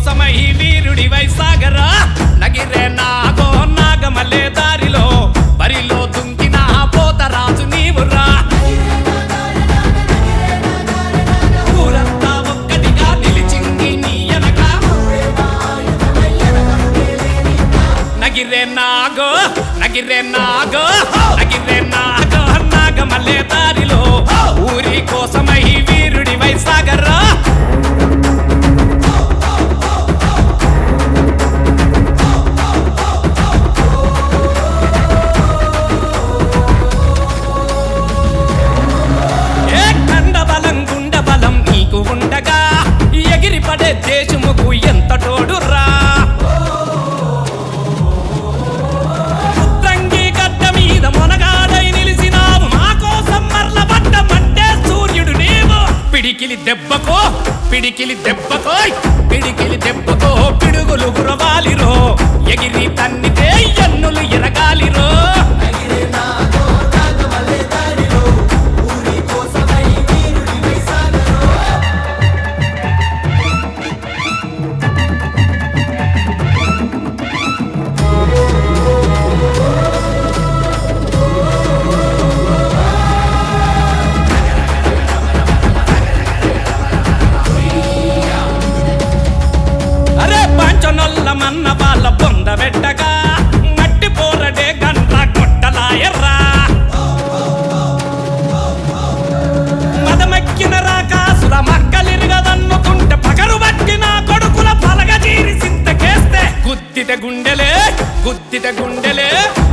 కోసమై వీరుడి వైసాగరా నగిరే నాగో నాగమల్లే దారిలో బరిలో దుంకిన పోతరాజు నీవురా ఊరంతా ఒక్కటిగా నిలిచింది నీ ఎనక నగిరే నాగో నగిరే నాగో నగిరే నాగో నాగమల్లే దారిలో ఊరి కోసమై వీరుడి వైసాగరా ఏ కండ బలం గుండ బలం నీకు ఉండగా ఎగిరి పడే దేశముకు ఎంత తోడురా ఉత్తంగి గడ్డ మీద మొనగాడై నిలిచినావు మా కోసం మరల పడ్డమంటే సూర్యుడు నీవు పిడికిలి దెబ్బకో పిడికిలి దెబ్బకో పిడికిలి దెబ్బకో పిడుగులు గురవాలిరో ఎగిరి తన్నితే ఎన్నులు ఎరగాలిరో అరే పంచనొల్ల మన్న వాళ్ళ బొంద పెట్టగా మట్టి పోరడే గంట కొట్టలాయర్రా మదమెక్కిన రాకాసుల మక్కలిరగదన్నుకుంటే పగరు పట్టిన కొడుకుల పలగ జీరి సింతకేస్తే గుద్దితే గుండెలే గుద్దితే గుండెలే